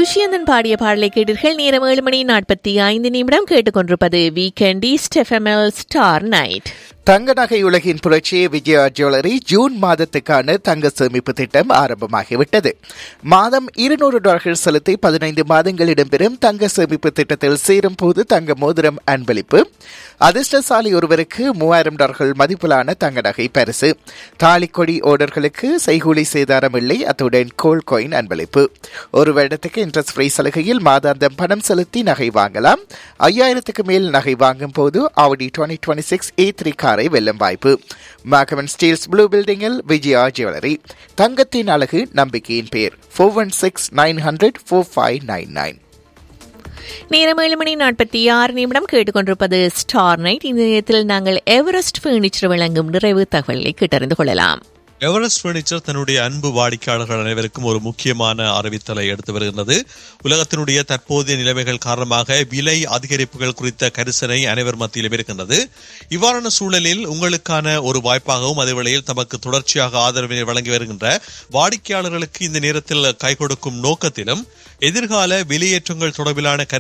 துஷ்யந்தன் பாடிய பாடலை கேட்டீர்கள் நேரம் ஏழு மணி நாற்பத்தி ஐந்து நிமிடம் கேட்டுக்கொண்டிருப்பது வீக்கெண்ட் ஈஸ்ட் எஃப்எம்எல் ஸ்டார் நைட் தங்க நகை உலகின் புரட்சி விஜயா ஜுவல்லரி ஜூன் மாதத்துக்கான தங்க சேமிப்பு திட்டம் ஆரம்பமாகிவிட்டது மாதம் இருநூறு டாலர்கள் செலுத்தி பதினைந்து மாதங்கள் இடம்பெறும் தங்க சேமிப்பு திட்டத்தில் சேரும் போது தங்க மோதிரம் அன்பளிப்பு அதிர்ஷ்டசாலி ஒருவருக்கு மூவாயிரம் டாலர்கள் மதிப்பிலான தங்க நகை பரிசு தாலிக்கொடி ஓடர்களுக்கு செய்கூலி சேதாரம் இல்லை அத்துடன் கோல் காயின் அன்பளிப்பு ஒரு வருடத்துக்கு இன்ட்ரெஸ்ட் ஃப்ரீ சலுகையில் மாதாந்தம் பணம் செலுத்தி நகை வாங்கலாம் ஐயாயிரத்துக்கு மேல் நகை வாங்கும் போது Avadi twenty twenty six A three காரை வெல்லும் வாய்ப்பு மாகவன் ஸ்டீல்ஸ் ப்ளூ பில்டிங்கில் விஜயா ஜுவல்லரி தங்கத்தின் அழகு நம்பிக்கையின் பேர் four one six nine hundred four five nine nine நேரம் ஏழு மணி நாற்பத்தி ஆறு நிமிடம் கேட்டுக்கொண்டிருப்பது ஸ்டார் நைட் இந்த நேரத்தில் நாங்கள் எவரெஸ்ட் ஃபர்னிச்சர் வழங்கும் நிறைவு தகவலை கேட்டறிந்து கொள்ளலாம் எவரெஸ்ட் பர்னிச்சர் தன்னுடைய அன்பு வாடிக்கையாளர்கள் அனைவருக்கும் ஒரு முக்கியமான அறிவித்தலை எடுத்து வருகின்றது உலகத்தினுடைய தற்போதைய நிலைமைகள் காரணமாக விலை அதிகரிப்புகள் குறித்த கரிசனை அனைவர் மத்தியிலும் இருக்கின்றது இவ்வாறான சூழலில் உங்களுக்கான ஒரு வாய்ப்பாகவும் அதே வேளையில் தமக்கு தொடர்ச்சியாக ஆதரவினை வழங்கி வருகின்ற வாடிக்கையாளர்களுக்கு இந்த நேரத்தில் கை கொடுக்கும் நோக்கத்திலும் எதிர்கால வெளியேற்றங்கள் தொடர்பிலான